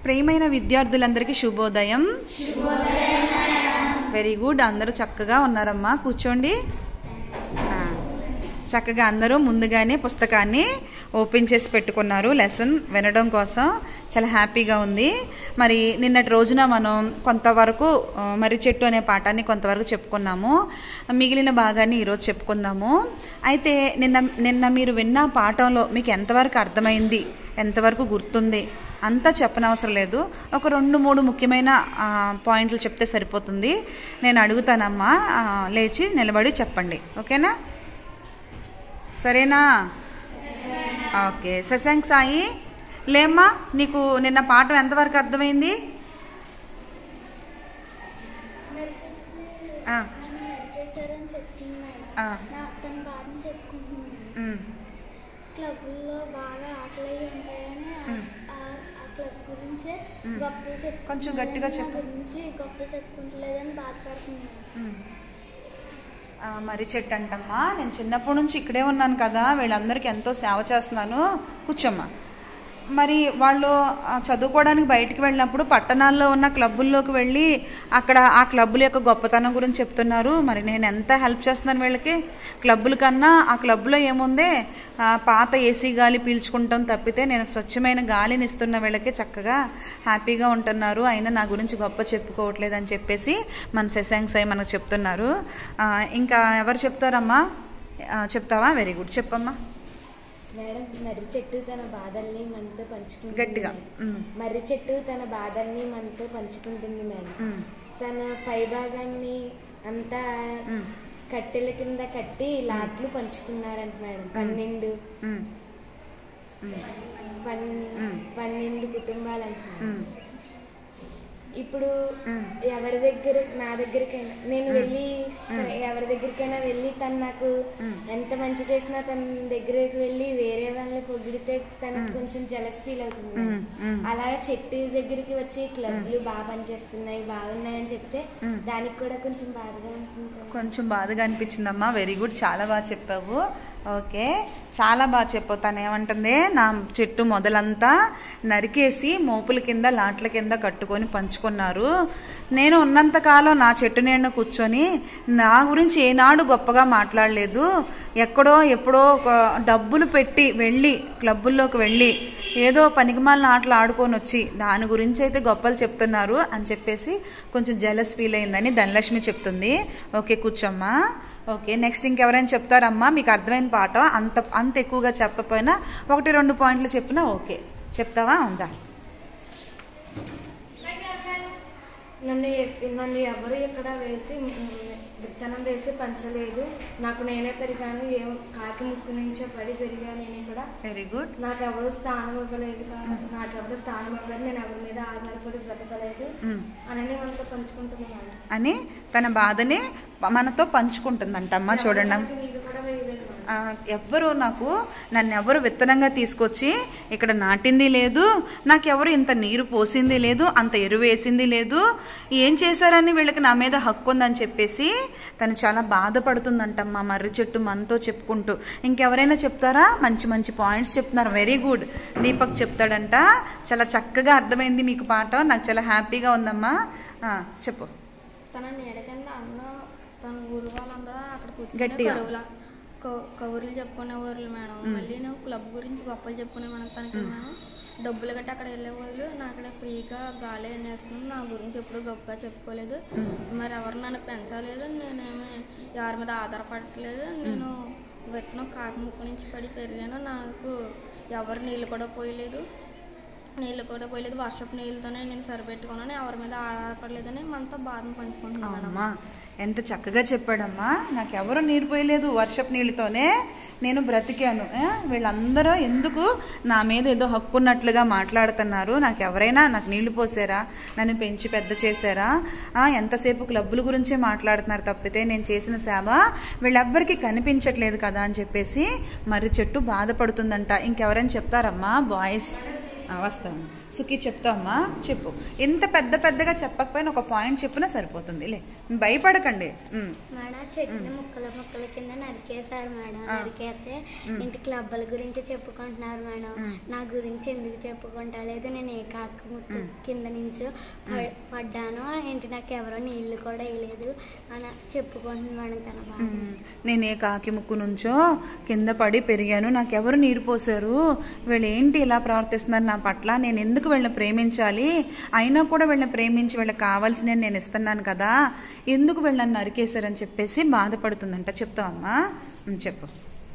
ప్రియమైన విద్యార్థులందరికీ శుభోదయం వెరీ గుడ్ అందరూ చక్కగా ఉన్నారమ్మా కూర్చోండి ఆ, చక్కగా అందరూ ముందుగానే పుస్తకాన్ని ఓపెన్ చేసి పెట్టుకున్నారు లెసన్ వినడం కోసం చాలా హ్యాపీగా ఉంది మరి నిన్నటి రోజున మనం కొంతవరకు ఆ, మర్రి చెట్టు అనే పాఠాన్ని కొంతవరకు చెప్పుకున్నాము మిగిలిన భాగాన్ని ఈరోజు చెప్పుకుందాము అయితే నిన్న నిన్న మీరు విన్న పాఠంలో మీకు ఎంతవరకు అర్థమైంది ఎంతవరకు గుర్తుంది అంతా చెప్పనవసరం లేదు ఒక రెండు మూడు ముఖ్యమైన ఆ, పాయింట్లు చెప్తే సరిపోతుంది నేను అడుగుతానమ్మా ఆ, లేచి నిలబడి చెప్పండి ఓకేనా సరేనా ఓకే శశాంక్ సాయి లేమ్మా నీకు నిన్న పాఠం ఎంతవరకు అర్థమైంది ఆ, నరికేశారని చెప్తున్నాడు ఆ, నా తన బాధని చెప్పుకుంటున్నాను ఉమ్, క్లబ్లో బాగా ఆటలు అయి ఉంటాయని ఆ- ఆ- ఆ క్లబ్ గురించి గొప్పలు చెప్పుకుంటున్నాను కొంచెం గట్టిగా నా చెప్పు. గురించి గొప్పలు చెప్పుకుంటలేదని బాధపడుతున్నాను ఉమ్. ఆ, మర్రి చెట్టు అంటమ్మా నేను చిన్నప్పటి నుంచి ఇక్కడే ఉన్నాను కదా వీళ్ళందరికీ ఎంతో సేవ చేస్తున్నాను కూర్చోమ్మా మరి వాళ్ళు ఆ, చదువుకోవడానికి బయటికి వెళ్ళినప్పుడు పట్టణాల్లో ఉన్న క్లబ్బుల్లోకి వెళ్ళి అక్కడ ఆ క్లబ్బుల యొక్క గొప్పతనం గురించి చెప్తున్నారు మరి నేను ఎంత హెల్ప్ చేస్తున్నాను వీళ్ళకి క్లబ్బుల కన్నా ఆ క్లబ్లో ఏముంది ఆ, పాత ఏసీ గాలి పీల్చుకుంటాం తప్పితే నేను స్వచ్ఛమైన గాలిని ఇస్తున్న వీళ్ళకి చక్కగా హ్యాపీగా ఉంటున్నారు అయినా నా గురించి గొప్ప చెప్పుకోవట్లేదు అని చెప్పేసి మన శశాంక్ సాయి మనకు చెప్తున్నారు ఆ, ఇంకా ఎవరు చెప్తారమ్మా ఆ, చెప్తావా వెరీ గుడ్ చెప్పమ్మా మేడం మర్రి చెట్టు తన బాధల్ని మనతో పంచుకుంటుంది గట్టిగా. మేడం. మ్. మర్రి చెట్టు తన బాధల్ని మనతో పంచుకుంటుంది మేడం ఉమ్, తన పై భాగాన్ని అంతా ఉమ్, కట్టెల కింద కట్టి లాట్లు పంచుకున్నారంట మేడం పన్నెండు ఉమ్, ఉమ్, పన్ మ్. పన్నెండు కుటుంబాలంట మేడం. ఉమ్, ఇప్పుడు ఉమ్. ఎవరి దగ్గర నా దగ్గరికైనా నేను వెళ్ళి ఎవరి దగ్గరికైనా వెళ్ళి తను నాకు ఎంత మంచి చేసినా తన దగ్గరికి వెళ్ళి వేరే వాళ్ళని పొగిడితే తనకు కొంచెం జలస్ ఫీల్ అవుతుంది ఉమ్, ఉమ్. అలాగే చెట్టు దగ్గరికి వచ్చి క్లబ్లు బాగా పనిచేస్తున్నాయి బాగున్నాయని చెప్తే దానికి కూడా కొంచెం బాధగా ఉంటుంది కదా. కొంచెం బాధగా అనిపించిందమ్మా వెరీ గుడ్ చాలా బాగా చెప్పావు ఓకే చాలా బాగా చెప్పావు తను ఏమంటుంది నా చెట్టు మొదలంతా నరికేసి మోపుల కింద లాట్ల కింద కట్టుకొని పంచుకున్నారు నేను ఉన్నంతకాలం నా చెట్టు నీడన కూర్చొని నా గురించి ఏనాడు గొప్పగా మాట్లాడలేదు ఎక్కడో ఎప్పుడో ఒక డబ్బులు పెట్టి వెళ్ళి క్లబ్బుల్లోకి వెళ్ళి ఏదో పనికిమాలిన ఆటలు ఆడుకొని వచ్చి దాని గురించి అయితే గొప్పలు చెప్తున్నారు అని చెప్పేసి కొంచెం జలస్ ఫీల్ అయిందని ధనలక్ష్మి చెప్తుంది ఓకే కూర్చోమ్మా ఓకే నెక్స్ట్ ఇంకెవరైనా చెప్తారమ్మా మీకు అర్థమైన పాట అంత అంత ఎక్కువగా చెప్పకపోయినా ఒకటి రెండు పాయింట్లు చెప్పినా ఓకే చెప్తావా ఉందా నన్ను ఎ- నన్ను ఎవరు ఇక్కడ వేసి మ్, విత్తనం వేసి పంచలేదు నాకు నేనే పెరిగాను ఏ కాకి ముక్కు నుంచో పడి పెరిగాను నేను ఇక్కడ వెరీ గుడ్ నాకు ఎవరు స్థానం ఇవ్వలేదు కా- నాకు ఎవరు స్థానం ఇవ్వలేదు నేను ఎవరి మీద ఆధారపడి బ్రతకలేదు అని మనతో పంచుకుంటున్నాను అని తన బాధని మనతో పంచుకుంటుందంటమ్మా చూడండి నాకు ఇది కూడా వేయలేదు మేడం. ఆ, ఎవ్వరు నాకు నన్ను ఎవరు విత్తనంగా తీసుకొచ్చి ఇక్కడ నాటింది లేదు నాకు ఎవరు ఇంత నీరు పోసింది లేదు అంత ఎరువు వేసింది లేదు ఏం చేశారని వీళ్ళకి నా మీద హక్కు ఉందని చెప్పేసి తను చాలా బాధపడుతుందంటమ్మా మర్రి చెట్టు మనతో చెప్పుకుంటూ ఇంకెవరైనా చెప్తారా మంచి మంచి పాయింట్స్ చెప్తున్నారు వెరీ గుడ్ దీపక్ చెప్తాడంట చాలా చక్కగా అర్థమైంది మీకు పాట నాకు చాలా హ్యాపీగా ఉందమ్మా ఆ, చెప్పు తన నీడ కింద అందరూ తన ఊరు వాళ్ళందరూ అక్కడ కూర్చొని గట్టిగా. కరువుల కౌ- కౌరులు చెప్పుకునేవారు మేడం మళ్ళీ నేను క్లబ్ గురించి గొప్పలు చెప్పుకునే మేడం తనకి మేము డబ్బులు గట్టి అక్కడ వెళ్ళేవాళ్ళు నా అక్కడ ఫ్రీగా గాలి అనేస్తుంది నా గురించి ఎప్పుడు గొప్పగా చెప్పుకోలేదు మరి ఎవరు నన్ను పెంచలేదు నేనేమి ఎవరి మీద ఆధారపడట్లేదు నేను విత్తనం కాకి ముక్కు నుంచి పడి పెరిగాను నాకు ఎవరు నీళ్ళు కూడా పోయలేదు నీళ్ళు కూడా పోయలేదు వర్షపు నీళ్ళతోనే నేను సరిపెట్టుకున్నాను ఎవరి మీద ఆధారపడలేదని మనతో బాధను పంచుకుంటున్నాను మేడం అమ్మా ఎంత చక్కగా చెప్పాడమ్మా నాకు ఎవరు నీరు పోయలేదు వర్షపు నీళ్ళతోనే నేను బ్రతికాను ఆ, వీళ్ళందరూ ఎందుకు నా మీద ఏదో హక్కు ఉన్నట్లుగా మాట్లాడుతున్నారు నాకు ఎవరైనా నాకు నీళ్లు పోసారా నన్ను పెంచి పెద్ద చేశారా ఆ, ఎంతసేపు క్లబ్బుల గురించే మాట్లాడుతున్నారు తప్పితే నేను చేసిన సేవ వీళ్ళెవ్వరికీ కనిపించట్లేదు కదా అని చెప్పేసి మర్రి చెట్టు బాధపడుతుందంట ఇంకెవరైనా చెప్తారమ్మా బాయ్స్ ఆ, వస్తాను సుఖీ చెప్తామా చెప్పు ఎంత పెద్ద పెద్దగా చెప్పకపోయినా ఒక పాయింట్ చెప్పినా సరిపోతుంది లే భయపడకండి ఉమ్. మేడం చెట్టుని ముక్కల ముక్కల కింద నరికేశారు మేడం నరికేస్తే ఇంటి క్లబ్బల గురించి చెప్పుకుంటున్నారు మేడం నా గురించి ఎందుకు చెప్పుకుంటలేదు నేను ఏ కాక ముక్కు కింద నుంచి ప- పడ్డాను ఏంటి నాకు ఎవరో నీళ్లు కూడా వేయలేదు అని చెప్పుకుంటుంది మేడం తన బాధ ఉమ్. నేను ఏ కాకి ముక్కు నుంచో కింద పడి పెరిగాను నాకెవరు నీరు పోసారు వీళ్ళు ఏంటి ఇలా ప్రవర్తిస్తున్నారు నా పట్ల నేను ఎందుకు వీళ్ళని ప్రేమించాలి అయినా కూడా వీళ్ళని ప్రేమించి వీళ్ళకి కావాల్సిన నేను ఇస్తున్నాను కదా ఎందుకు వీళ్ళని నరికేశారని చెప్పేసి బాధపడుతుందంట చెప్తావమ్మా ఉమ్, చెప్పు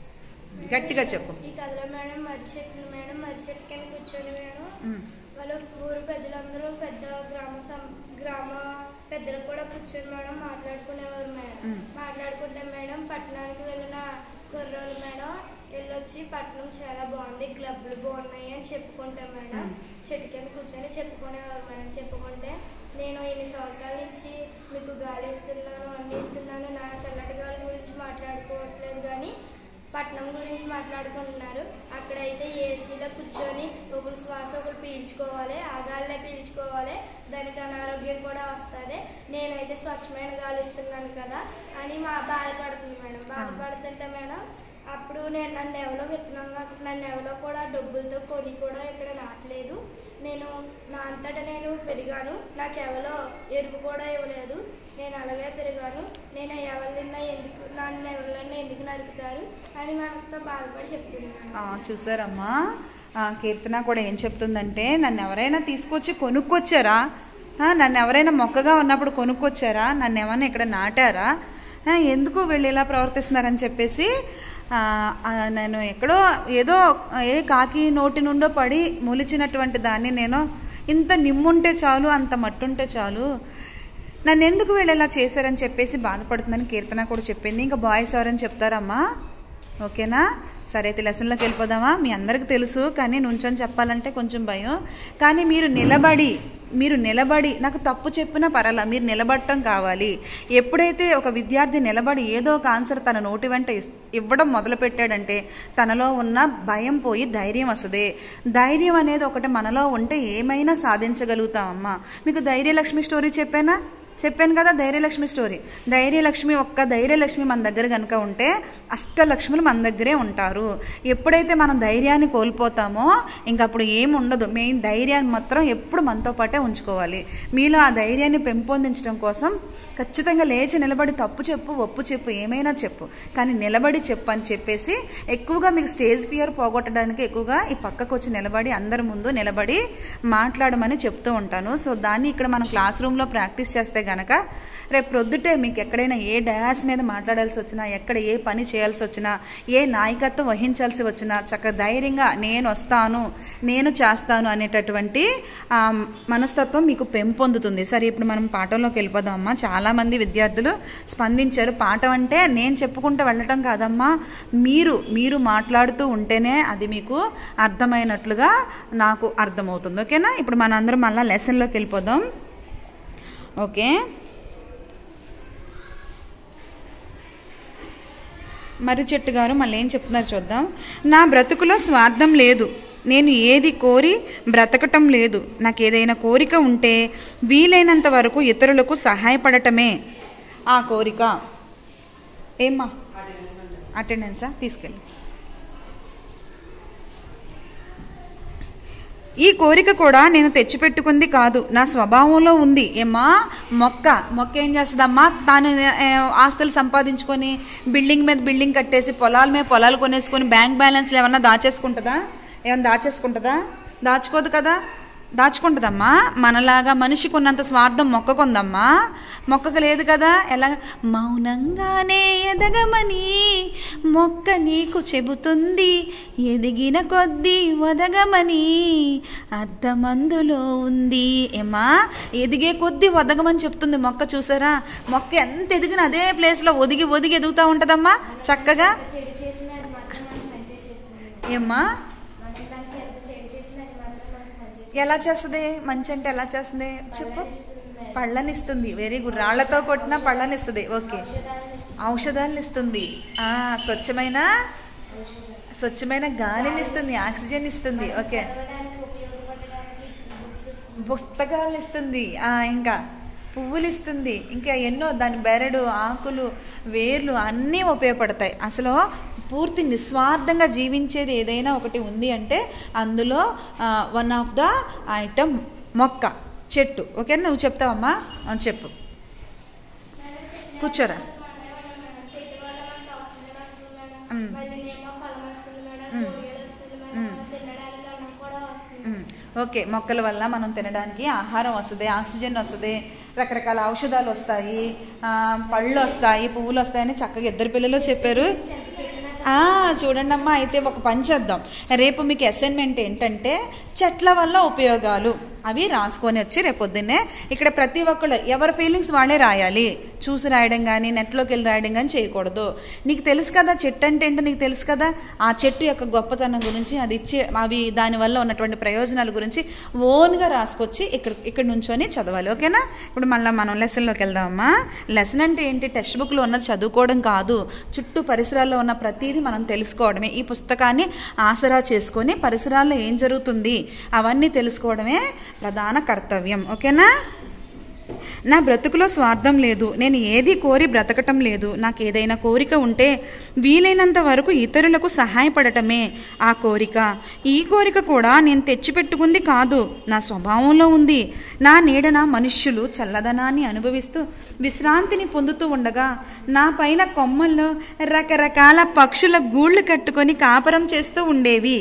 గట్టిగా చెప్పు ఈ కథలో మేడం మర్రి చెట్టు మేడం మర్రి చెట్టు కింద కూర్చొని మేడం ఉమ్. వాళ్ళ ఊరు ప్రజలందరూ పెద్ద గ్రామ సం- గ్రామ పెద్దలు కూడా కూర్చొని మేడం మాట్లాడుకునేవారు మేడం మ్. మాట్లాడుకుంటే మేడం పట్టణానికి వెళ్ళిన కుర్రోళ్ళు మేడం వెళ్ళొచ్చి పట్టణం చాలా బాగుంది క్లబ్లు బాగున్నాయి అని చెప్పుకుంటాం మేడం చెట్టు కింద కూర్చొని చెప్పుకునేవారు మేడం చెప్పుకుంటే నేను ఇన్ని సంవత్సరాల నుంచి మీకు గాలి ఇస్తున్నాను అన్ని ఇస్తున్నాను నా చల్లటి గాలి గురించి మాట్లాడుకోవట్లేదు కానీ పట్నం గురించి మాట్లాడుకుంటున్నారు అక్కడైతే ఏసీలో కూర్చొని ఒకరు శ్వాస ఒకరు పీల్చుకోవాలి ఆ గాలినే పీల్చుకోవాలి దానికి అనారోగ్యం కూడా వస్తుంది నేనైతే స్వచ్ఛమైన గాలి ఇస్తున్నాను కదా అని మా బాధపడుతుంది మేడం బాధపడుతుంటే మేడం అప్పుడు నేను నన్ను ఎవరో విత్తనంగా నన్ను ఎవరో కూడా డబ్బులతో కొని కూడా ఇక్కడ నాటలేదు నేను నా అంతటా నేను పెరిగాను నాకు ఎవరో ఎరువు కూడా ఇవ్వలేదు నేను అలాగే పెరిగాను నేను ఎవరినైనా ఎందుకు నన్ను ఎవరైనా ఎందుకు నరుకుతారు అని మనతో బాధపడి చెప్తున్నాను ఆ, చూసారమ్మా ఆ, కీర్తన కూడా ఏం చెప్తుందంటే నన్ను ఎవరైనా తీసుకొచ్చి కొనుక్కొచ్చారా ఆ, నన్ను ఎవరైనా మొక్కగా ఉన్నప్పుడు కొనుక్కొచ్చారా నన్ను ఏమైనా ఇక్కడ నాటారా ఆ, ఎందుకు వీళ్ళు ఇలా ప్రవర్తిస్తున్నారని చెప్పేసి ఆ, ఆ, నేను ఎక్కడో ఏదో ఏ కాకి నోటి నుండో పడి మొలిచినటువంటి దాన్ని నేను ఇంత నిమ్ముంటే చాలు అంత మట్టుంటే చాలు నన్ను ఎందుకు వీళ్ళు ఇలా చేశారని చెప్పేసి బాధపడుతుందని కీర్తన కూడా చెప్పింది ఇంకా బాయ్స్ ఎవరని చెప్తారమ్మా ఓకేనా సరే అయితే లెసన్లోకి వెళ్ళిపోదామా మీ అందరికి తెలుసు కానీ నుంచొని చెప్పాలంటే కొంచెం భయం కానీ మీరు నిలబడి మీరు నిలబడి నాకు తప్పు చెప్పినా పర్వాలా మీరు నిలబడటం కావాలి ఎప్పుడైతే ఒక విద్యార్థి నిలబడి ఏదో ఒక ఆన్సర్ తన నోటి వెంట ఇస్- ఇవ్వడం మొదలుపెట్టాడంటే తనలో ఉన్న భయం పోయి ధైర్యం వస్తుంది ధైర్యం అనేది ఒకటి మనలో ఉంటే ఏమైనా సాధించగలుగుతామమ్మా మీకు ధైర్యలక్ష్మి స్టోరీ చెప్పానా చెప్పాను కదా ధైర్యలక్ష్మి స్టోరీ ధైర్యలక్ష్మి ఒక్క ధైర్యలక్ష్మి మన దగ్గర కనుక ఉంటే అష్టలక్ష్ములు మన దగ్గరే ఉంటారు ఎప్పుడైతే మనం ధైర్యాన్ని కోల్పోతామో ఇంక అప్పుడు ఏం ఉండదు మెయిన్ ధైర్యాన్ని మాత్రం ఎప్పుడు మనతో పాటే ఉంచుకోవాలి మీలో ఆ ధైర్యాన్ని పెంపొందించడం కోసం ఖచ్చితంగా లేచి నిలబడి తప్పు చెప్పు ఒప్పు చెప్పు ఏమైనా చెప్పు కానీ నిలబడి చెప్పు అని చెప్పేసి ఎక్కువగా మీకు స్టేజ్ ఫియర్ పోగొట్టడానికి ఎక్కువగా ఈ పక్కకు వచ్చి నిలబడి అందరి ముందు నిలబడి మాట్లాడమని చెప్తూ ఉంటాను సో దాన్ని ఇక్కడ మనం క్లాస్ రూమ్లో ప్రాక్టీస్ చేస్తే గనక రేపు ప్రొద్దుటే మీకు ఎక్కడైనా ఏ డయాస్ మీద మాట్లాడాల్సి వచ్చినా ఎక్కడ ఏ పని చేయాల్సి వచ్చినా ఏ నాయకత్వం వహించాల్సి వచ్చినా చక్కగా ధైర్యంగా నేను వస్తాను నేను చేస్తాను అనేటటువంటి ఆ, మనస్తత్వం మీకు పెంపొందుతుంది సరే ఇప్పుడు మనం పాఠంలోకి వెళ్ళిపోదాం అమ్మా చాలామంది విద్యార్థులు స్పందించారు పాఠం అంటే నేను చెప్పుకుంటూ వెళ్ళటం కాదమ్మా మీరు మీరు మాట్లాడుతూ ఉంటేనే అది మీకు అర్థమైనట్లుగా నాకు అర్థమవుతుంది ఓకేనా ఇప్పుడు మనందరం మళ్ళీ లెసన్లోకి వెళ్ళిపోదాం ఓకే మర్రి చెట్టు గారు మళ్ళీ ఏం చెప్తున్నారు చూద్దాం నా బ్రతుకులో స్వార్థం లేదు నేను ఏది కోరి బ్రతకటం లేదు నాకు ఏదైనా కోరిక ఉంటే వీలైనంత వరకు ఇతరులకు సహాయపడటమే ఆ కోరిక ఏమ్మా అటెండెన్సా తీసుకెళ్ళి ఈ కోరిక కూడా నేను తెచ్చిపెట్టుకుంది కాదు నా స్వభావంలో ఉంది ఏమ్మా మొక్క మొక్క ఏం చేస్తుందమ్మా తాను ఏ, ఆస్తులు సంపాదించుకొని బిల్డింగ్ మీద బిల్డింగ్ కట్టేసి పొలాల మీద పొలాలు కొనేసుకొని బ్యాంక్ బ్యాలెన్స్లు ఏమన్నా దాచేసుకుంటుందా ఏమన్నా దాచేసుకుంటుందా దాచుకోదు కదా దాచుకుంటుందమ్మా మనలాగా మనిషికి ఉన్నంత స్వార్థం మొక్కకుందమ్మా మొక్కకు లేదు కదా ఎలా మౌనంగానే ఎదగమని మొక్క నీకు చెబుతుంది ఎదిగిన కొద్దీ వదగమని అర్థమందులో ఉంది ఏమా ఎదిగే కొద్దీ వదగమని చెప్తుంది మొక్క చూసారా మొక్క ఎంత ఎదిగిన అదే ప్లేస్లో ఒదిగి ఒదిగి ఎదుగుతూ ఉంటుందమ్మా చక్కగా చెడు చేసినా అది మాత్రం మనకు మంచి చేస్తుంది ఏమ్మా మనం దానికి ఎంత చెడు చేసినా అది మాత్రం మనకు మంచి చేస్తుంది ఎలా చేస్తుంది మంచి అంటే ఎలా చేస్తుంది చెప్పు పళ్ళనిస్తుంది వెరీ గుడ్ రాళ్లతో కొట్టినా పళ్ళనిస్తుంది ఓకే ఔషధాలను ఇస్తుంది ఆ, స్వచ్ఛమైన స్వచ్ఛమైన గాలిని ఇస్తుంది ఆక్సిజన్ ఇస్తుంది ఓకే చదవడానికి ఉపయోగపడడానికి పుస్తకాలు ఇస్తుంది ఆ, ఇంకా పువ్వులు ఇస్తుంది ఇంకా ఎన్నో దాని బెరడు ఆకులు వేర్లు అన్నీ ఉపయోగపడతాయి అసలు పూర్తి నిస్వార్థంగా జీవించేది ఏదైనా ఒకటి ఉంది అంటే అందులో వన్ ఆఫ్ ద ఐటమ్ మొక్క చెట్టు ఓకేనా నువ్వు చెప్తావమ్మా ఆ, చెప్పు కూర్చోరా చెట్టు వల్ల మనకు ఆక్సిజన్ వస్తుంది మేడం మళ్ళీ ఏమో ఫలం వస్తుంది మేడం కూరగాయలు వస్తుంది మేడం మనం తినడానికి అన్నం కూడా వస్తుంది మ్మ్. ఓకే మొక్కల వల్ల మనం తినడానికి ఆహారం వస్తుంది ఆక్సిజన్ వస్తుంది రకరకాల ఔషధాలు వస్తాయి ఆ, పళ్ళు వస్తాయి పువ్వులు వస్తాయని చక్కగా ఇద్దరు పిల్లలు చెప్పారు ఆ, చూడండి అమ్మా అయితే ఒక పని చేద్దాం రేపు మీకు అసైన్మెంట్ ఏంటంటే చెట్ల వల్ల ఉపయోగాలు అవి రాసుకొని వచ్చి రేపు పొద్దున్నే ఇక్కడ ప్రతి ఒక్కళ్ళు ఎవరి ఫీలింగ్స్ వాళ్ళే రాయాలి చూసి రాయడం కానీ నెట్లోకి వెళ్ళి రాయడం కానీ చేయకూడదు నీకు తెలుసు కదా చెట్టు అంటే ఏంటో నీకు తెలుసు కదా ఆ చెట్టు యొక్క గొప్పతనం గురించి అది ఇచ్చే అవి దానివల్ల ఉన్నటువంటి ప్రయోజనాల గురించి ఓన్గా రాసుకొచ్చి ఇక్కడ ఇక్కడ నుంచొని చదవాలి ఓకేనా ఇప్పుడు మళ్ళీ మనం లెసన్లోకి వెళ్దామమ్మా లెసన్ అంటే ఏంటి టెక్స్ట్ బుక్లో ఉన్నది చదువుకోవడం కాదు చుట్టూ పరిసరాల్లో ఉన్న ప్రతిదీ మనం తెలుసుకోవడమే ఈ పుస్తకాన్ని ఆసరా చేసుకొని పరిసరాల్లో ఏం జరుగుతుంది అవన్నీ తెలుసుకోవడమే ప్రధాన కర్తవ్యం ఓకేనా నా బ్రతుకులో స్వార్థం లేదు నేను ఏది కోరి బ్రతకటం లేదు నాకు ఏదైనా కోరిక ఉంటే వీలైనంత వరకు ఇతరులకు సహాయపడటమే ఆ కోరిక ఈ కోరిక కూడా నేను తెచ్చిపెట్టుకుంది కాదు నా స్వభావంలో ఉంది నా నీడన మనుష్యులు చల్లదనాన్ని అనుభవిస్తూ విశ్రాంతిని పొందుతూ ఉండగా నా పైన కొమ్మల్లో రకరకాల పక్షుల గూళ్ళు కట్టుకొని కాపరం చేస్తూ ఉండేవి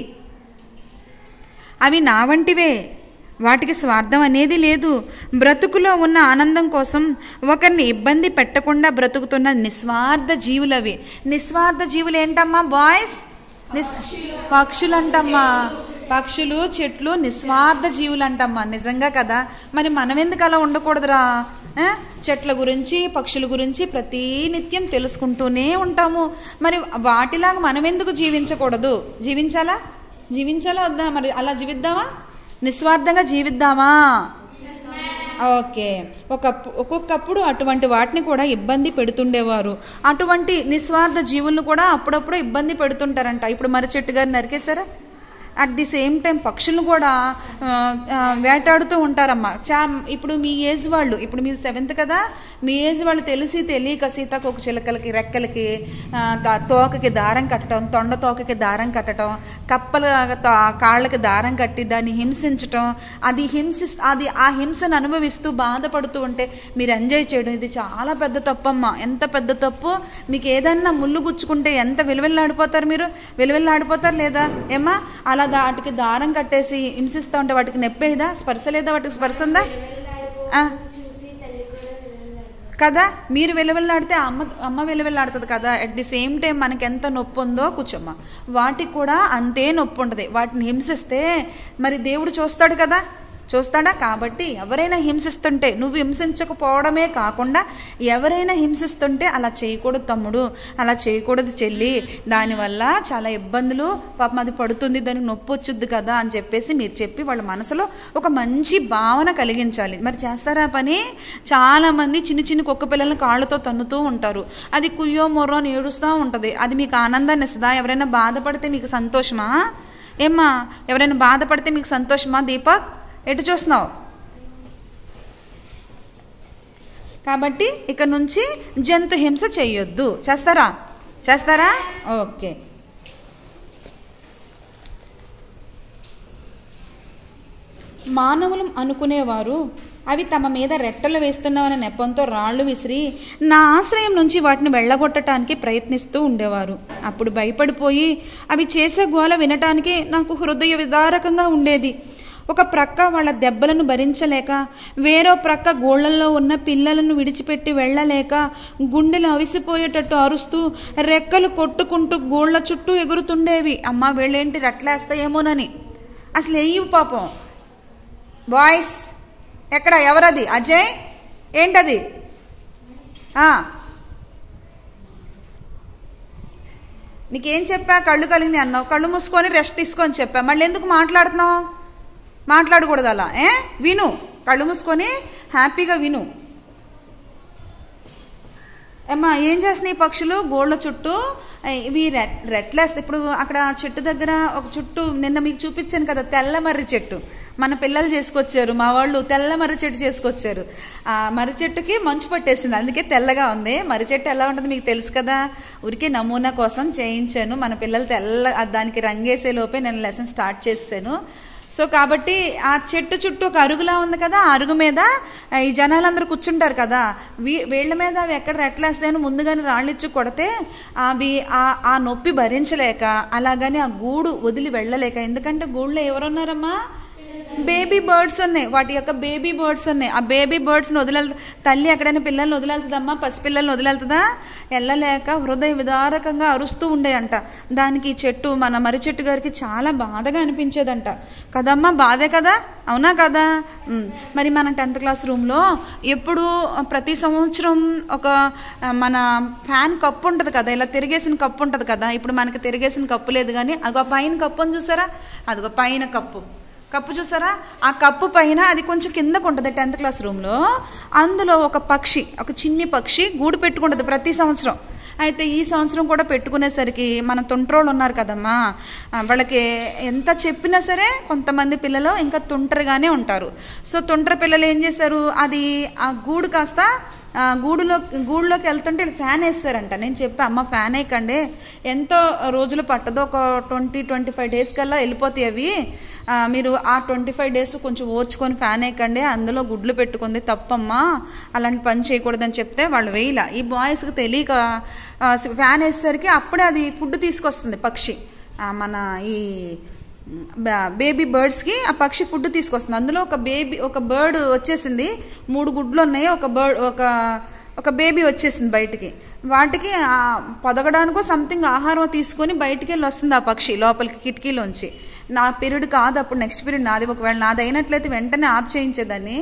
అవి నా వంటివే వాటికి స్వార్థం అనేది లేదు బ్రతుకులో ఉన్న ఆనందం కోసం ఒకరిని ఇబ్బంది పెట్టకుండా బ్రతుకుతున్న నిస్వార్థ జీవులవి నిస్వార్థ జీవులు ఏంటమ్మా బాయ్స్ నిస్ పక్షులు అంటమ్మా పక్షులు చెట్లు నిస్వార్థ జీవులు అంటమ్మా నిజంగా కదా మరి మనం ఎందుకు అలా ఉండకూడదురా ఆ? చెట్ల గురించి పక్షుల గురించి ప్రతి నిత్యం తెలుసుకుంటూనే ఉంటాము మరి వాటిలాగా మనం ఎందుకు జీవించకూడదు జీవించాలా జీవించాలా వద్దా మరి అలా జీవిద్దామా నిస్వార్థంగా జీవిద్దామా ఓకే ఒక ఒక్కొక్కప్పుడు అటువంటి వాటిని కూడా ఇబ్బంది పెడుతుండేవారు అటువంటి నిస్వార్థ జీవులను కూడా అప్పుడప్పుడు ఇబ్బంది పెడుతుంటారంట ఇప్పుడు మరి చెట్టు గారు నరికేశారా అట్ ది సేమ్ టైం పక్షులను కూడా ఆ, ఆ, వేటాడుతూ ఉంటారమ్మా చా ఇప్పుడు మీ ఏజ్ వాళ్ళు ఇప్పుడు మీరు సెవెంత్ కదా మీ ఏజ్ వాళ్ళు తెలిసి తెలియక సీతాకోక చిలకలకి రెక్కలకి ఆ, దా- తోకకి దారం కట్టడం తొండ తోకకి దారం కట్టడం కప్పల తా- కాళ్ళకి దారం కట్టి దాన్ని హింసించటం అది హింసి అది ఆ హింసను అనుభవిస్తూ బాధపడుతూ ఉంటే మీరు ఎంజాయ్ చేయడం ఇది చాలా పెద్ద తప్పు అమ్మా ఎంత పెద్ద తప్పు మీకు ఏదన్నా ముళ్ళు గుచ్చుకుంటే ఎంత విలువెల్లాడిపోతారు మీరు విలువెల్లాడిపోతారు లేదా ఏమ్మా అలా వాటికి దారం కట్టేసి హింసిస్తూ ఉంటే వాటికి నొప్పేదా స్పర్శ లేదా వాటికి స్పర్శ ఉందా ఆ. చూసి తల్లి కూడా వెళ్ళాడు కదా మీరు వెలువెల్లాడితే అమ్మ అమ్మ వెలువెల్లాడుతుంది కదా అట్ ది సేమ్ టైం మనకి ఎంత నొప్పి ఉందో కూర్చోమ్మ వాటికి కూడా అంతే నొప్పి ఉంటుంది వాటిని హింసిస్తే మరి దేవుడు చూస్తాడు కదా చూస్తాడా కాబట్టి ఎవరైనా హింసిస్తుంటే నువ్వు హింసించకపోవడమే కాకుండా ఎవరైనా హింసిస్తుంటే అలా చేయకూడదు తమ్ముడు అలా చేయకూడదు చెల్లి దానివల్ల చాలా ఇబ్బందులు పాపం అది పడుతుంది దానికి నొప్పి వచ్చుద్ది కదా అని చెప్పేసి మీరు చెప్పి వాళ్ళ మనసులో ఒక మంచి భావన కలిగించాలి మరి చేస్తారా ఆ పని చాలామంది చిన్న చిన్న కుక్క పిల్లల్ని కాళ్ళతో తన్నుతూ ఉంటారు అది కుయ్యో మొర్రో అని ఏడుస్తూ ఉంటుంది అది మీకు ఆనందాన్ని ఇస్తుందా ఎవరైనా బాధపడితే మీకు సంతోషమా ఏమ్మా ఎవరైనా బాధపడితే మీకు సంతోషమా దీపక్ ఎటు చూస్తున్నావు కాబట్టి ఇక నుంచి జంతు హింస చేయొద్దు చేస్తారా చేస్తారా ఓకే మానవులు అనుకునేవారు అవి తమ మీద రెట్టలు వేస్తున్నామనే నెపంతో రాళ్ళు విసిరి నా ఆశ్రయం నుంచి వాటిని వెళ్ళగొట్టడానికి ప్రయత్నిస్తూ ఉండేవారు అప్పుడు భయపడిపోయి అవి చేసే గోల వినటానికి నాకు హృదయ విదారకంగా ఉండేది ఒక ప్రక్క వాళ్ళ దెబ్బలను భరించలేక వేరో ప్రక్క గోళ్లల్లో ఉన్న పిల్లలను విడిచిపెట్టి వెళ్ళలేక గుండెలు అవిసిపోయేటట్టు అరుస్తూ రెక్కలు కొట్టుకుంటూ గోళ్ల చుట్టూ ఎగురుతుండేవి అమ్మ వీళ్ళేంటి రెట్లేస్తాయేమోనని అసలు ఏయు పాపం బాయ్స్ ఎక్కడ ఎవరది అజయ్ ఏంటది ఆ. నీకేం చెప్పా కళ్ళు కలిగినాయి అన్నావు కళ్ళు మూసుకొని రెస్ట్ తీసుకొని చెప్పా మళ్ళీ ఎందుకు మాట్లాడుతున్నావు మాట్లాడకూడదు అలా ఏ విను కళ్ళు మూసుకొని హ్యాపీగా విను అమ్మా ఏం చేస్తున్నాయి ఈ పక్షులు గోళ్ళ చుట్టూ ఆ, ఇవి రెట్ రెట్లేస్తాయి ఇప్పుడు అక్కడ చెట్టు దగ్గర ఒక చుట్టూ నిన్న మీకు చూపించాను కదా తెల్ల మర్రి చెట్టు మన పిల్లలు చేసుకొచ్చారు మా వాళ్ళు తెల్ల మర్రి చెట్టు చేసుకొచ్చారు ఆ మర్రి చెట్టుకి మంచు పట్టేసింది అందుకే తెల్లగా ఉంది మర్రి చెట్టు ఎలా ఉంటుంది మీకు తెలుసు కదా ఊరికే నమూనా కోసం చేయించాను మన పిల్లలు తెల్ల ఆ దానికి రంగేసే లోపే నేను లెసన్ స్టార్ట్ చేశాను సో కాబట్టి ఆ చెట్టు చుట్టూ ఒక అరుగులా ఉంది కదా ఆ అరుగు మీద ఆ, ఈ జనాలందరూ కూర్చుంటారు కదా వీ వీళ్ళ మీద అవి ఎక్కడ రెట్లేస్తాయని ముందుగానే రాళ్ళు ఇచ్చి కొడితే అవి ఆ ఆ నొప్పి భరించలేక అలాగని ఆ గూడు వదిలి వెళ్ళలేక ఎందుకంటే గూడులో ఎవరున్నారమ్మా బేబీ బర్డ్స్ ఉన్నాయి వాటి యొక్క బేబీ బర్డ్స్ ఉన్నాయి ఆ బేబీ బర్డ్స్ని వదిలేల్ తల్లి ఎక్కడైనా పిల్లల్ని వదిలేస్తుందమ్మా పసిపిల్లల్ని వదిలేస్తుందా వెళ్ళలేక హృదయ విదారకంగా అరుస్తూ ఉండేయంట దానికి ఈ చెట్టు మన మర్రి చెట్టు గారికి చాలా బాధగా అనిపించేదంట కదమ్మా బాధే కదా అవునా కదా ఉమ్. మరి మన టెన్త్ క్లాస్ రూమ్లో ఎప్పుడు ప్రతి సంవత్సరం ఒక ఆ, మన ఫ్యాన్ కప్పు ఉంటుంది కదా ఇలా తిరిగేసిన కప్పు ఉంటుంది కదా ఇప్పుడు మనకి తిరిగేసిన కప్పు లేదు కానీ అదిగో పైన కప్పు అని చూసారా అదిగో పైన కప్పు కప్పు చూసారా ఆ కప్పు పైన అది కొంచెం కిందకు ఉంటుంది టెన్త్ క్లాస్ రూమ్లో అందులో ఒక పక్షి ఒక చిన్ని పక్షి గూడు పెట్టుకుంటుంది ప్రతి సంవత్సరం అయితే ఈ సంవత్సరం కూడా పెట్టుకునేసరికి మన తుంట్రోళ్ళు ఉన్నారు కదమ్మా ఆ, వాళ్ళకి ఎంత చెప్పినా సరే కొంతమంది పిల్లలు ఇంకా తుంటరిగానే ఉంటారు సో తుంటర పిల్లలు ఏం చేశారు అది ఆ గూడు కాస్త ఆ, గూడులో గూడులోకి వెళ్తుంటే వీళ్ళు ఫ్యాన్ వేస్తారంట నేను చెప్పా అమ్మ ఫ్యాన్ వేయకండి ఎంతో రోజులు పట్టదు ఒక ట్వంటీ ట్వంటీ ఫైవ్ డేస్ కల్లా వెళ్ళిపోతాయి అవి ఆ, మీరు ఆ ట్వంటీ ఫైవ్ డేస్ కొంచెం ఓర్చుకొని ఫ్యాన్ వేయకండి అందులో గుడ్లు పెట్టుకుంది తప్పమ్మా అలాంటి పని చేయకూడదని చెప్తే వాళ్ళు వేయలా ఈ బాయ్స్కి తెలియక ఆ, ఫ్యాన్ వేసేసరికి అప్పుడే అది ఫుడ్ తీసుకొస్తుంది పక్షి ఆ, మన ఈ బా- బేబీ బర్డ్స్కి ఆ పక్షి ఫుడ్ తీసుకొస్తుంది అందులో ఒక బేబీ ఒక బర్డ్ వచ్చేసింది మూడు గుడ్లు ఉన్నాయి ఒక బర్డ్ ఒక ఒక బేబీ వచ్చేసింది బయటికి వాటికి ఆ పొదగడానికో సంథింగ్ ఆహారం తీసుకొని బయటికి వెళ్ళి వస్తుంది ఆ పక్షి లోపలికి కిటికీలోంచి నా పీరియడ్ కాదు అప్పుడు నెక్స్ట్ పీరియడ్ నాది ఒకవేళ నాది అయినట్లయితే వెంటనే ఆఫ్ చేయించేదాన్ని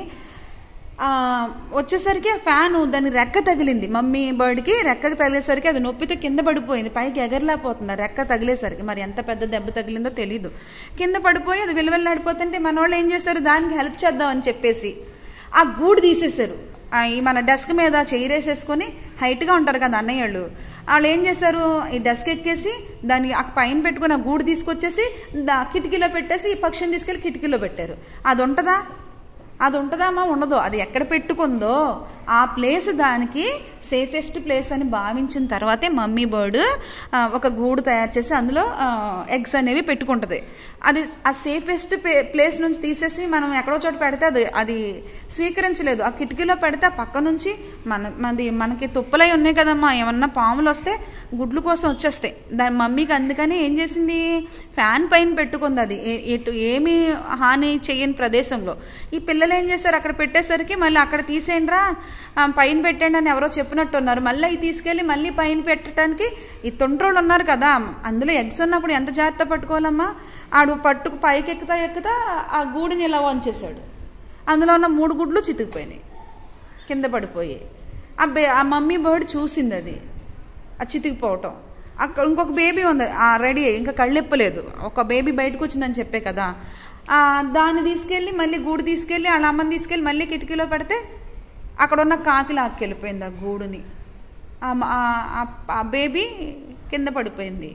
ఆ, వచ్చేసరికి ఆ ఫ్యాను దాని రెక్క తగిలింది మమ్మీ బర్డ్కి రెక్కకు తగిలేసరికి అది నొప్పితో కింద పడిపోయింది పైకి ఎగరలేకపోతుంది ఆ రెక్క తగిలేసరికి మరి ఎంత పెద్ద దెబ్బ తగిలిందో తెలీదు కింద పడిపోయి అది విలువెల్లాడిపోతుంటే మన వాళ్ళు ఏం చేశారు దానికి హెల్ప్ చేద్దామని చెప్పేసి ఆ గూడు తీసేశారు ఆ, ఈ మన డెస్క్ మీద చైరేసేసుకొని హైట్గా ఉంటారు కదా అన్నయ్యళ్ళు వాళ్ళు ఏం చేశారు ఈ డెస్క్ ఎక్కేసి దాన్ని ఆ పైన పెట్టుకుని ఆ గూడు తీసుకొచ్చేసి దా కిటికీలో పెట్టేసి ఈ పక్షిని తీసుకెళ్ళి కిటికీలో పెట్టారు అది ఉంటుందా అది ఉంటుందా అమ్మా ఉండదు అది ఎక్కడ పెట్టుకుందో ఆ ప్లేస్ దానికి సేఫెస్ట్ ప్లేస్ అని భావించిన తర్వాతే మమ్మీ బర్డ్ ఆ, ఒక గూడు తయారు చేసి అందులో ఎగ్స్ అనేవి పెట్టుకుంటుంది అది ఆ సేఫెస్ట్ ప్లేస్ నుంచి తీసేసి మనం ఎక్కడో చోట పెడితే అది అది స్వీకరించలేదు ఆ కిటికీలో పెడితే ఆ పక్క నుంచి మన మనది మనకి తుప్పలై ఉన్నాయి కదమ్మా ఏమన్నా పాములు వస్తే గుడ్లు కోసం వచ్చేస్తాయి దాని మమ్మీకి అందుకని ఏం చేసింది ఫ్యాన్ పైన పెట్టుకుంది అది ఏ- ఎటు ఏమీ హాని చేయని ప్రదేశంలో ఈ పిల్లలు ఏం చేశారు అక్కడ పెట్టేసరికి మళ్ళీ అక్కడ తీసేయండిరా ఆ, పైన పెట్టండి అని ఎవరో చెప్పినట్టు ఉన్నారు మళ్ళీ ఇది తీసుకెళ్ళి మళ్ళీ పైన పెట్టడానికి ఈ తొండ్రోళ్ళు ఉన్నారు కదా అందులో ఎగ్స్ ఉన్నప్పుడు ఎంత జాగ్రత్త పట్టుకోవాలమ్మా ఆడు పట్టుకు పైకి ఎక్కుతా ఎక్కుతా ఆ గూడిని ఇలా వంచేశాడు అందులో ఉన్న మూడు గుడ్లు చితికిపోయినాయి కింద పడిపోయి ఆ బే ఆ మమ్మీ బర్డ్ చూసింది అది ఆ చితికిపోవటం అక్కడ ఇంకొక బేబీ ఉంది ఆ రెడీ ఇంకా కళ్ళెప్పలేదు ఒక బేబీ బయటకు వచ్చిందని చెప్పే కదా ఆ, దాన్ని తీసుకెళ్ళి మళ్ళీ గూడు తీసుకెళ్ళి వాళ్ళ అమ్మని తీసుకెళ్ళి మళ్ళీ కిటికీలో పెడితే అక్కడ ఉన్న కాకి లాక్కెళ్ళిపోయింది ఆ గూడుని ఆ మ- ఆ- ఆ- ఆ బేబీ కింద పడిపోయింది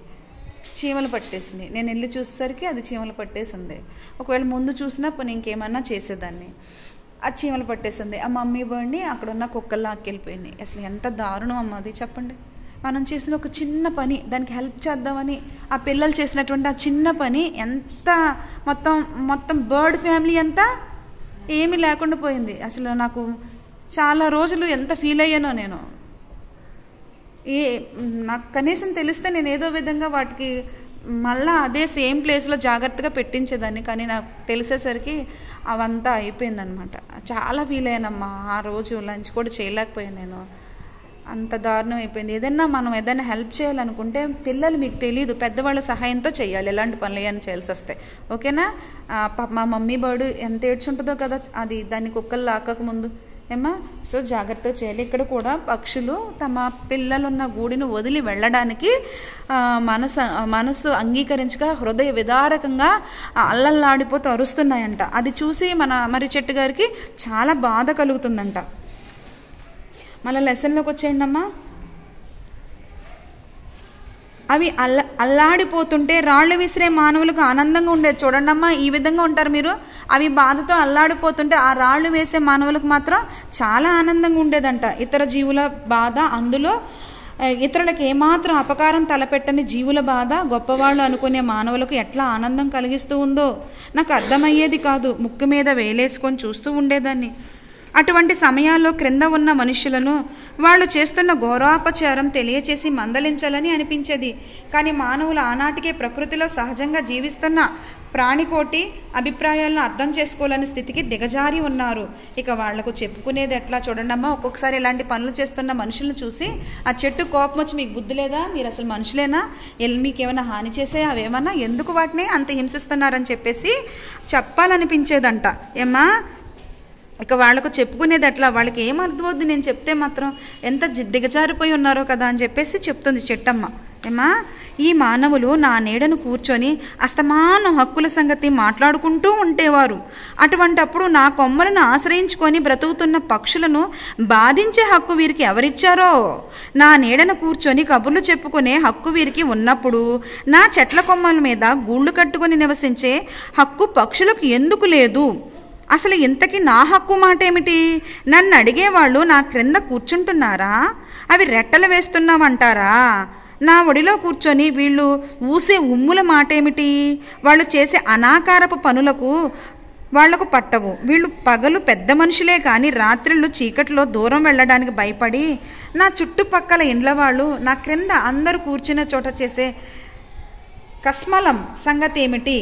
చీమలు పట్టేసింది నేను వెళ్ళి చూసేసరికి అది చీమలు పట్టేసింది ఒకవేళ ముందు చూసినా పోనీ ఇంకేమన్నా చేసేదాన్ని ఆ చీమలు పట్టేసింది ఆ మమ్మీ బర్డ్ని అక్కడ ఉన్న కుక్కలు లాక్కెళ్ళిపోయినాయి అసలు ఎంత దారుణం అమ్మ అది చెప్పండి మనం చేసిన ఒక చిన్న పని దానికి హెల్ప్ చేద్దామని ఆ పిల్లలు చేసినటువంటి ఆ చిన్న పని ఎంత మొత్తం మొత్తం బర్డ్ ఫ్యామిలీ అంతా ఏమీ లేకుండా పోయింది అసలు నాకు చాలా రోజులు ఎంత ఫీల్ అయ్యానో నేను ఏ నాకు కనీసం తెలిస్తే నేను ఏదో విధంగా వాటికి మళ్ళా అదే సేమ్ ప్లేస్లో జాగ్రత్తగా పెట్టించేదాన్ని కానీ నాకు తెలిసేసరికి అవంతా అయిపోయిందనమాట చాలా ఫీల్ అయ్యానమ్మా ఆ రోజు లంచ్ కూడా చేయలేకపోయాను నేను అంత దారుణం అయిపోయింది ఏదైనా మనం ఏదైనా హెల్ప్ చేయాలనుకుంటే పిల్లలు మీకు తెలియదు పెద్దవాళ్ళ సహాయంతో చేయాలి ఎలాంటి పనులు అని చేయాల్సి వస్తాయి ఓకేనా ఆ, పాప మా మమ్మీ బర్డు ఎంత ఏడ్చుంటుందో కదా అది దాన్ని కుక్కలు లాక్కక ముందు ఏమా సో జాగ్రత్తగా చేయాలి ఇక్కడ కూడా పక్షులు తమ పిల్లలున్న గూడిని వదిలి వెళ్ళడానికి ఆ, మనసు మనసు అంగీకరించగా హృదయ విదారకంగా ఆ, అల్లల్లాడిపోతూ అరుస్తున్నాయంట అది చూసి మన మరి చెట్టు గారికి చాలా బాధ కలుగుతుందంట మళ్ళీ లెసన్లోకి వచ్చేయండి అమ్మా అవి అల్ల అల్లాడిపోతుంటే రాళ్ళు విసిరే మానవులకు ఆనందంగా ఉండేది చూడండమ్మా ఈ విధంగా ఉంటారు మీరు అవి బాధతో అల్లాడిపోతుంటే ఆ రాళ్ళు వేసే మానవులకు మాత్రం చాలా ఆనందంగా ఉండేదంట ఇతర జీవుల బాధ అందులో ఆ, ఇతరులకు ఏమాత్రం అపకారం తలపెట్టని జీవుల బాధ గొప్పవాళ్ళు అనుకునే మానవులకు ఎట్లా ఆనందం కలిగిస్తూ ఉందో నాకు అర్థమయ్యేది కాదు ముక్కు మీద వేలేసుకొని చూస్తూ ఉండేదాన్ని అటువంటి సమయాల్లో క్రింద ఉన్న మనుషులను వాళ్ళు చేస్తున్న ఘోరాపచారం తెలియచేసి మందలించాలని అనిపించేది కానీ మానవులు ఆనాటికే ప్రకృతిలో సహజంగా జీవిస్తున్న ప్రాణికోటి అభిప్రాయాలను అర్థం చేసుకోలేని స్థితికి దిగజారి ఉన్నారు ఇక వాళ్లకు చెప్పుకునేది ఎట్లా చూడండమ్మా ఒక్కొక్కసారి ఇలాంటి పనులు చేస్తున్న మనుషులను చూసి ఆ చెట్టు కోపం వచ్చి మీకు బుద్ధి లేదా మీరు అసలు మనుషులేనా ఎల్- మీకు ఏమైనా హాని చేసే అవేమన్నా ఎందుకు వాటిని అంత హింసిస్తున్నారని చెప్పేసి చెప్పాలనిపించేదంట ఏమ్మా ఇక వాళ్ళకు చెప్పుకునేది అట్లా వాళ్ళకి ఏం అర్థమవుద్ది నేను చెప్తే మాత్రం ఎంత జి- దిగజారిపోయి ఉన్నారో కదా అని చెప్పేసి చెప్తుంది చెట్టమ్మ ఏమా ఈ మానవులు నా నీడను కూర్చొని అస్తమానం హక్కుల సంగతి మాట్లాడుకుంటూ ఉండేవారు అటువంటప్పుడు నా కొమ్మలను ఆశ్రయించుకొని బ్రతుకుతున్న పక్షులను బాధించే హక్కు వీరికి ఎవరిచ్చారో నా నీడను కూర్చొని కబుర్లు చెప్పుకునే హక్కు వీరికి ఉన్నప్పుడు నా చెట్ల కొమ్మల మీద గూళ్ళు కట్టుకొని నివసించే హక్కు పక్షులకు ఎందుకు లేదు అసలు ఇంతకీ నా హక్కు మాట ఏమిటి నన్ను అడిగేవాళ్ళు నా క్రింద కూర్చుంటున్నారా అవి రెట్టలు వేస్తున్నామంటారా నా ఒడిలో కూర్చొని వీళ్ళు ఊసే ఉమ్ముల మాట ఏమిటి వాళ్ళు చేసే అనాకారపు పనులకు వాళ్లకు పట్టవు వీళ్ళు పగలు పెద్ద మనుషులే కానీ రాత్రిళ్ళు చీకట్లో దూరం వెళ్ళడానికి భయపడి నా చుట్టుపక్కల ఇండ్ల వాళ్ళు నా క్రింద అందరూ కూర్చునే చోట చేసే కస్మలం సంగతి ఏమిటి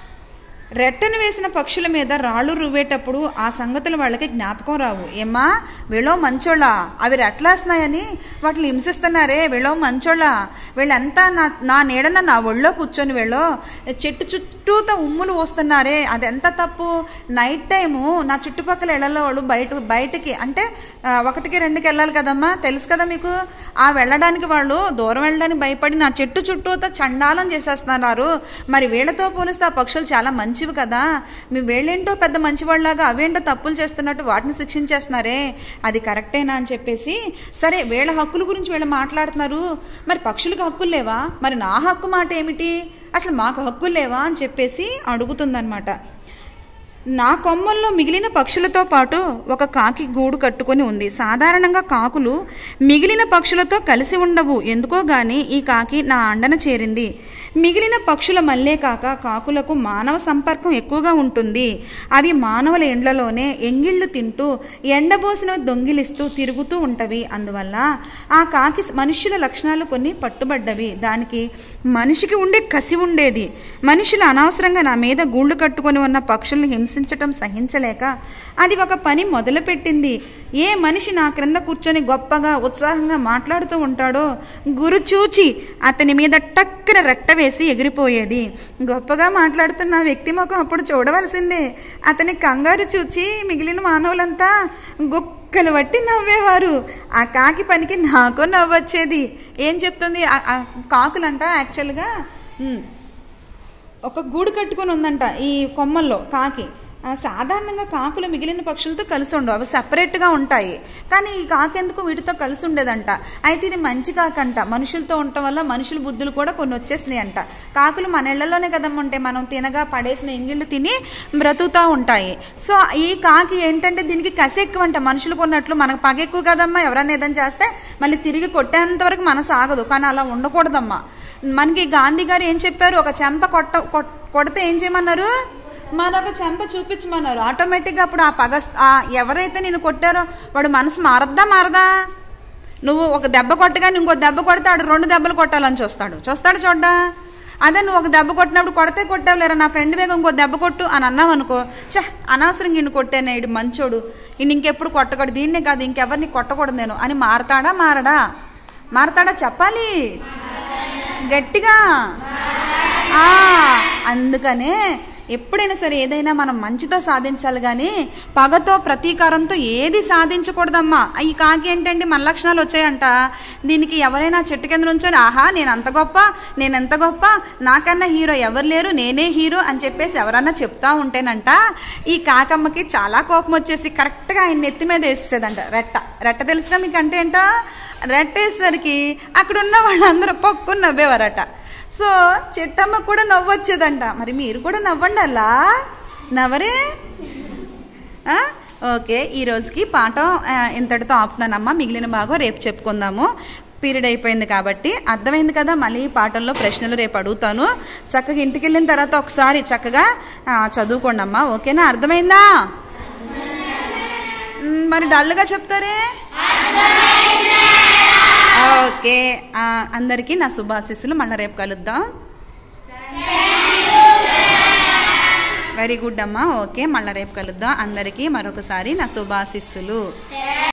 రెట్టను వేసిన పక్షుల మీద రాళ్ళు రువ్వేటప్పుడు ఆ సంగతులు వాళ్ళకి జ్ఞాపకం రావు ఏమ్మా వీళ్ళో మంచోళ్ళ అవి రెట్లేస్తున్నాయని వాటిని హింసిస్తున్నారే వీళ్ళో మంచోళ్ళ వీళ్ళంతా నా నా నీడన నా ఒళ్ళో కూర్చొని వీళ్ళో చెట్టు చుట్టూత ఉమ్ములు వస్తున్నారే అది ఎంత తప్పు నైట్ టైము నా చుట్టుపక్కల ఇళ్లలో వాళ్ళు బయట బయటికి అంటే ఆ, ఒకటికి రెండుకి వెళ్ళాలి కదమ్మా తెలుసు కదా మీకు ఆ వెళ్ళడానికి వాళ్ళు దూరం వెళ్ళడానికి భయపడి నా చెట్టు చుట్టూత చండాలం చేసేస్తున్నారు మరి వీళ్ళతో పోలిస్తే ఆ పక్షులు చాలా మంచివి కదా మీ వీళ్ళేంటో పెద్ద మంచివాళ్ళలాగా అవేంటో తప్పులు చేస్తున్నట్టు వాటిని శిక్షించేస్తున్నారే అది కరెక్టేనా అని చెప్పేసి సరే వీళ్ళ హక్కుల గురించి వీళ్ళు మాట్లాడుతున్నారు మరి పక్షులకు హక్కులు లేవా మరి నా హక్కు మాట ఏమిటి అసలు మాకు హక్కులు లేవా అని చెప్పేసి అడుగుతుందన్నమాట నా కొమ్మల్లో మిగిలిన పక్షులతో పాటు ఒక కాకి గూడు కట్టుకొని ఉంది సాధారణంగా కాకులు మిగిలిన పక్షులతో కలిసి ఉండవు ఎందుకో గాని ఈ కాకి నా అండన చేరింది మిగిలిన పక్షుల మల్లే కాక కాకులకు మానవ సంపర్కం ఎక్కువగా ఉంటుంది అవి మానవుల ఎండ్లలోనే ఎంగిళ్ళు తింటూ ఎండబోసిన దొంగిలిస్తూ తిరుగుతూ ఉంటవి అందువల్ల ఆ కాకి మనుష్యుల లక్షణాలు కొన్ని పట్టుబడ్డవి దానికి మనిషికి ఉండే కసి ఉండేది మనుషులు అనవసరంగా నా మీద గూళ్ళు కట్టుకొని ఉన్న పక్షుల్ని హింసించటం సహించలేక అది ఒక పని మొదలుపెట్టింది ఏ మనిషి నా క్రింద కూర్చొని గొప్పగా ఉత్సాహంగా మాట్లాడుతూ ఉంటాడో గురు చూచి అతని మీద టక్కన రెట్ట వేసి ఎగిరిపోయేది గొప్పగా మాట్లాడుతున్న వ్యక్తి ముఖం అప్పుడు చూడవలసిందే అతని కంగారు చూచి మిగిలిన మానవులంతా గుక్కలు పట్టి నవ్వేవారు ఆ కాకి పనికి నాకు నవ్వొచ్చేది ఏం చెప్తుంది ఆ- ఆ కాకులంట యాక్చువల్గా ఉమ్, ఒక గూడు కట్టుకొని ఉందంట ఈ కొమ్మల్లో కాకి ఆ, సాధారణంగా కాకులు మిగిలిన పక్షులతో కలిసి ఉండవు అవి సపరేట్గా ఉంటాయి కానీ ఈ కాకి ఎందుకు వీటితో కలిసి ఉండేదంట అయితే ఇది మంచి కాకంట మనుషులతో ఉండటం వల్ల మనుషుల బుద్ధులు కూడా కొన్ని వచ్చేసినాయి అంట కాకులు మన ఇళ్లలోనే కదమ్మ ఉంటాయి మనం తినగా పడేసిన ఎంగిళ్ళు తిని బ్రతుకుతూ ఉంటాయి సో ఈ కాకి ఏంటంటే దీనికి కసి ఎక్కువ అంట మనుషులకు ఉన్నట్లు మనకు పగ ఎక్కువ కదమ్మా ఎవరైనా ఏదైనా చేస్తే మళ్ళీ తిరిగి కొట్టేంత వరకు మనసు ఆగదు కానీ అలా ఉండకూడదమ్మా మనకి గాంధీ గారు ఏం చెప్పారు ఒక చెంప కొట్ట కొట్- కొడితే ఏం చేయమన్నారు మరొక చెంప చూపించమన్నారు ఆటోమేటిక్గా అప్పుడు ఆ పగ ఆ ఎవరైతే నేను కొట్టారో వాడు మనసు మారద్దా మారదా నువ్వు ఒక దెబ్బ కొట్టగానే ఇంకో దెబ్బ కొడితే ఆడు రెండు దెబ్బలు కొట్టాలని చూస్తాడు చూస్తాడు చూడ్డా అదే నువ్వు ఒక దెబ్బ కొట్టినప్పుడు కొడితే కొట్టావులేరా నా ఫ్రెండ్ వేగం ఇంకో దెబ్బ కొట్టు అని అన్నావు అనుకో చ అనవసరంగా ఇన్ని కొట్టాను ఇడు మంచోడు ఈయన ఇంకెప్పుడు కొట్టకూడదు దీన్నే కాదు ఇంకెవరిని కొట్టకూడదు నేను అని మారతాడా మారడా మారతాడా చెప్పాలి గట్టిగా ఆ, అందుకనే ఎప్పుడైనా సరే ఏదైనా మనం మంచితో సాధించాలి కానీ పగతో ప్రతీకారంతో ఏది సాధించకూడదమ్మా ఈ కాకి ఏంటండి మన లక్షణాలు వచ్చాయంట దీనికి ఎవరైనా చెట్టు కింద నుంచొని ఆహా నేను అంత గొప్ప నేను ఎంత గొప్ప నాకన్నా హీరో ఎవరు లేరు నేనే హీరో అని చెప్పేసి ఎవరన్నా చెప్తా ఉంటేనంట ఈ కాకమ్మకి చాలా కోపం వచ్చేసి కరెక్ట్గా ఆయన నెత్తి మీద వేసేదంట రెట్ట రెట్ట తెలుసుగా మీకు అంటే ఏంటో రెట్ట వేసేసరికి అక్కడ ఉన్న వాళ్ళందరూ పక్కుని నవ్వేవారట సో చెట్టమ్మ కూడా నవ్వొచ్చేదంట మరి మీరు కూడా నవ్వండి అలా నవ్వరే ఆ? ఓకే ఈ రోజుకి పాఠం ఆ, ఇంతటితో ఆపుతున్నానమ్మా మిగిలిన భాగం రేపు చెప్పుకుందాము పీరియడ్ అయిపోయింది కాబట్టి అర్థమైంది కదా మళ్ళీ ఈ పాఠంలో ప్రశ్నలు రేపు అడుగుతాను చక్కగా ఇంటికి వెళ్ళిన తర్వాత ఒకసారి చక్కగా ఆ, చదువుకోండి అమ్మా ఓకేనా అర్థమైందా మ్, మరి డల్గా చెప్తారే ఓకే ఆ, అందరికీ నా శుభాశీస్సులు మళ్ళీ రేపు కలుద్దాం వెరీ గుడ్ అమ్మా ఓకే మళ్ళీ రేపు కలుద్దాం అందరికీ మరొకసారి నా శుభాశీస్సులు